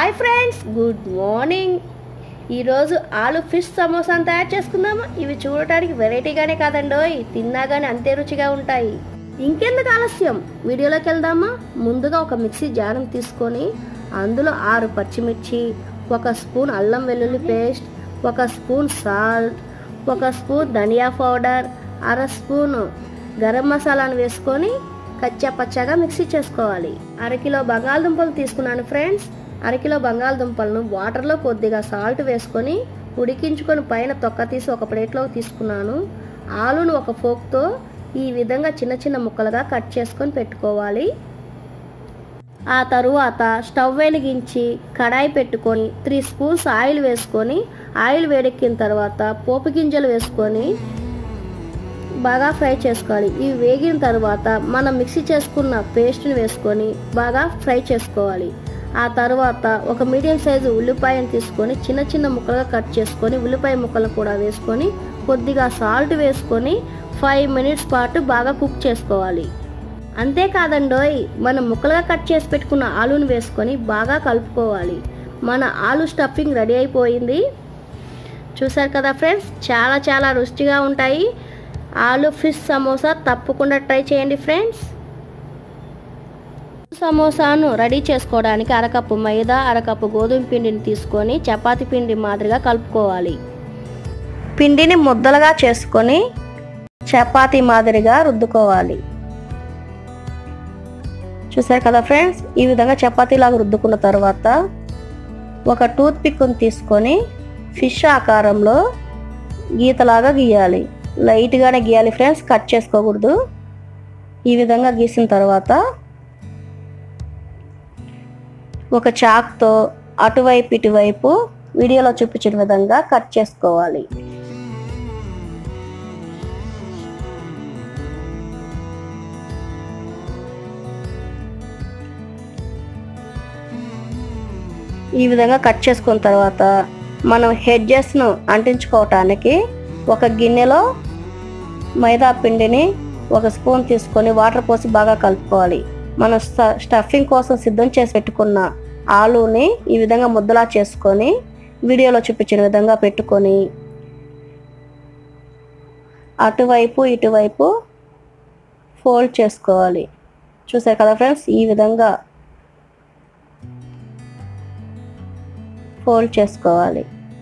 hi friends good morning ఈరోజు ఆలు fish సమోసాను తయారు చేసుకుందామా ఇవి చూడటానికి వెరైటీగానే కాదండోయ్ తిన్నా కానీ అంతే రుచిగా ఉంటాయి ఇంకెందుకు ఆలస్యం వీడియోలోకి వెళ్దామా ముందుగా ఒక మిక్సీ జారం తీసుకొని అందులో ఆరు పచ్చిమిర్చి ఒక స్పూన్ అల్లం వెల్లుల్లి పేస్ట్ ఒక స్పూన్ సాల్ట్ ఒక స్పూన్ ధనియా పౌడర్ అర స్పూన్ గరం మసాలాను వేసుకొని కచ్చా పచ్చాగా మిక్సీ చేసుకోవాలి అరకిలో బంగాళదుంపలు తీసుకున్నాను ఫ్రెండ్స్ అరకిలో బంగాళదుంపలను వాటర్లో కొద్దిగా సాల్ట్ వేసుకొని ఉడికించుకొని పైన తొక్క తీసి ఒక ప్లేట్లోకి తీసుకున్నాను ఆలును ఒక ఫోక్తో ఈ విధంగా చిన్న చిన్న ముక్కలుగా కట్ చేసుకొని పెట్టుకోవాలి ఆ తరువాత స్టవ్ వెలిగించి కడాయి పెట్టుకొని త్రీ స్పూన్స్ ఆయిల్ వేసుకొని ఆయిల్ వేడెక్కిన తర్వాత పోపు గింజలు వేసుకొని బాగా ఫ్రై చేసుకోవాలి ఇవి వేగిన తర్వాత మనం మిక్సీ చేసుకున్న పేస్ట్ని వేసుకొని బాగా ఫ్రై చేసుకోవాలి ఆ తర్వాత ఒక మీడియం సైజు ఉల్లిపాయను తీసుకొని చిన్న చిన్న ముక్కలుగా కట్ చేసుకొని ఉల్లిపాయ ముక్కలను కూడా వేసుకొని కొద్దిగా సాల్ట్ వేసుకొని ఫైవ్ మినిట్స్ పాటు బాగా కుక్ చేసుకోవాలి అంతేకాదండోయ్ మనం ముక్కలుగా కట్ చేసి పెట్టుకున్న ఆలును వేసుకొని బాగా కలుపుకోవాలి మన ఆలు స్టఫింగ్ రెడీ అయిపోయింది చూసారు కదా ఫ్రెండ్స్ చాలా చాలా రుచిగా ఉంటాయి ఆలు ఫిష్ సమోసా తప్పకుండా ట్రై చేయండి ఫ్రెండ్స్ సమోసాను రెడీ చేసుకోవడానికి అరకప్పు మైదా అరకప్పు గోధుమ పిండిని తీసుకొని చపాతి పిండి మాదిరిగా కలుపుకోవాలి పిండిని ముద్దలుగా చేసుకొని చపాతీ మాదిరిగా రుద్దుకోవాలి చూసారు కదా ఫ్రెండ్స్ ఈ విధంగా చపాతీలాగా రుద్దుకున్న తర్వాత ఒక టూత్ పిక్ని తీసుకొని ఫిష్ ఆకారంలో గీతలాగా గీయాలి లైట్గానే గీయాలి ఫ్రెండ్స్ కట్ చేసుకోకూడదు ఈ విధంగా గీసిన తర్వాత ఒక చాక్తో అటువైపు ఇటువైపు వీడియోలో చూపించిన విధంగా కట్ చేసుకోవాలి ఈ విధంగా కట్ చేసుకున్న తర్వాత మనం హెడ్జెస్ను అంటించుకోవటానికి ఒక గిన్నెలో మైదా పిండిని ఒక స్పూన్ తీసుకొని వాటర్ పోసి బాగా కలుపుకోవాలి మనం స్టఫింగ్ కోసం సిద్ధం చేసి పెట్టుకున్న ఆలుని ఈ విధంగా ముద్దలా చేసుకొని వీడియోలో చూపించిన విధంగా పెట్టుకొని అటువైపు ఇటువైపు ఫోల్డ్ చేసుకోవాలి చూసారు కదా ఫ్రెండ్స్ ఈ విధంగా ఫోల్డ్ చేసుకోవాలి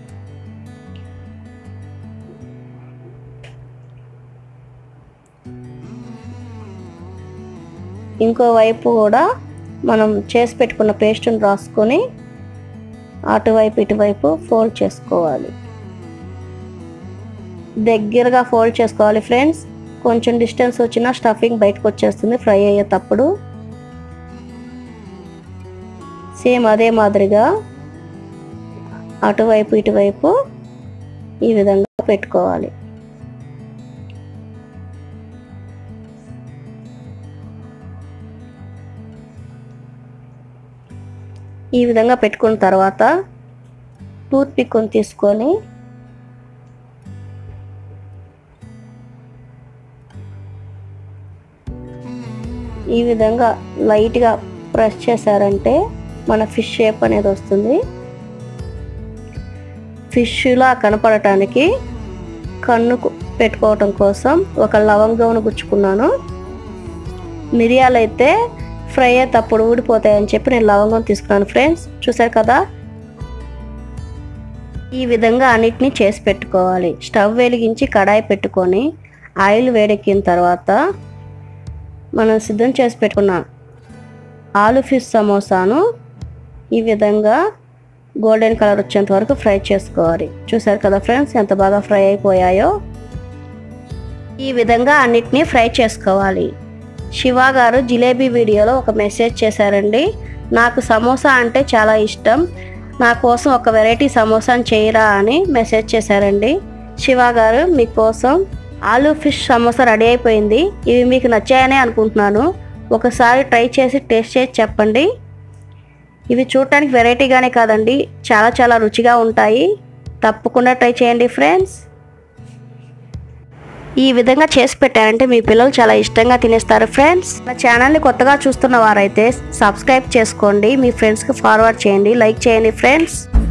ఇంకో వైపు కూడా మనం చేసి పెట్టుకున్న పేస్ట్ని రాసుకొని అటువైపు ఇటువైపు ఫోల్డ్ చేసుకోవాలి దగ్గరగా ఫోల్డ్ చేసుకోవాలి ఫ్రెండ్స్ కొంచెం డిస్టెన్స్ వచ్చినా స్టఫింగ్ బయటకు వచ్చేస్తుంది ఫ్రై అయ్యేటప్పుడు సేమ్ అదే మాదిరిగా అటువైపు ఇటువైపు ఈ విధంగా పెట్టుకోవాలి ఈ విధంగా పెట్టుకున్న తర్వాత టూత్ పిక్ని తీసుకొని ఈ విధంగా లైట్గా ప్రెస్ చేశారంటే మన ఫిష్ షేప్ అనేది వస్తుంది ఫిష్లా కనపడటానికి కన్ను పెట్టుకోవటం కోసం ఒక లవంగంను గుచ్చుకున్నాను మిరియాలు అయితే ఫ్రై అయ్యేటప్పుడు ఊడిపోతాయని చెప్పి నేను లవంగం తీసుకున్నాను ఫ్రెండ్స్ చూసారు కదా ఈ విధంగా అన్నిటినీ చేసి పెట్టుకోవాలి స్టవ్ వెలిగించి కడాయి పెట్టుకొని ఆయిల్ వేడెక్కిన తర్వాత మనం సిద్ధం చేసి పెట్టుకున్న ఆలు ఫిష్ సమోసాను ఈ విధంగా గోల్డెన్ కలర్ వచ్చేంత వరకు ఫ్రై చేసుకోవాలి చూసారు కదా ఫ్రెండ్స్ ఎంత బాగా ఫ్రై అయిపోయాయో ఈ విధంగా అన్నిటినీ ఫ్రై చేసుకోవాలి శివ గారు జిలేబీ వీడియోలో ఒక మెసేజ్ చేశారండి నాకు సమోసా అంటే చాలా ఇష్టం నా కోసం ఒక వెరైటీ సమోసాని చేయరా అని మెసేజ్ చేశారండి శివ గారు మీకోసం ఆలు ఫిష్ సమోసా రెడీ అయిపోయింది ఇవి మీకు నచ్చాయని అనుకుంటున్నాను ఒకసారి ట్రై చేసి టేస్ట్ చేసి చెప్పండి ఇవి చూడటానికి వెరైటీగానే కాదండి చాలా చాలా రుచిగా ఉంటాయి తప్పకుండా ట్రై చేయండి ఫ్రెండ్స్ ఈ విధంగా చేసి పెట్టారంటే మీ పిల్లలు చాలా ఇష్టంగా తినేస్తారు ఫ్రెండ్స్ నా ఛానల్ని కొత్తగా చూస్తున్న వారైతే సబ్స్క్రైబ్ చేసుకోండి మీ ఫ్రెండ్స్కి ఫార్వర్డ్ చేయండి లైక్ చేయండి ఫ్రెండ్స్